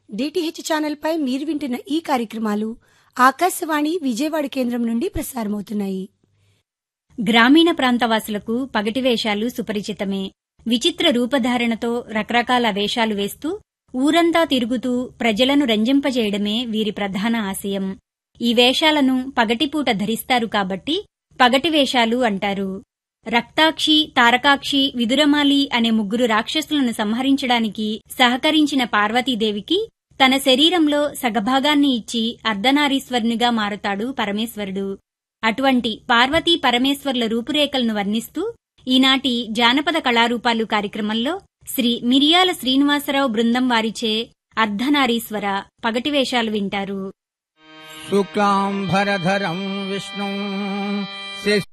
DTH channel పై మీరు వింటున్న ఈ కార్యక్రమాలు ఆకాశవాణి విజయవాడ కేంద్రం నుండి ప్రసారమవుతున్నాయి గ్రామీణ ప్రాంత వాసులకు పగటి వేషాలు సుపరిచితమే విచిత్ర రూపధారణతో రకరకాల వేషాలు వేస్తూ ఊరంతా తిరుగుతూ ప్రజలను రంజింపజేయడమే వీరి ప్రధాన ఆశయం ఈ వేషాలను పగటిపూట ధరిస్తారు కాబట్టి పగటి వేషాలు అంటారు రక్తాక్షి తారకాక్షి విదురమాలి అనే ముగ్గురు రాక్షసులను సంహరించడానికి సహకరించిన పార్వతీదేవికి తన శరీరంలో సగభాగాన్ని ఇచ్చి అర్ధనారీశ్వరునిగా మారుతాడు పరమేశ్వరుడు అటువంటి పార్వతీ పరమేశ్వర్ల రూపురేఖలను వర్ణిస్తూ ఈనాటి జానపద కళారూపాలు కార్యక్రమంలో శ్రీ మిరియాల శ్రీనివాసరావు బృందం వారిచే అర్ధనారీశ్వర పగటి వేషాలు వింటారు శుక్లాంబరధరం విష్ణు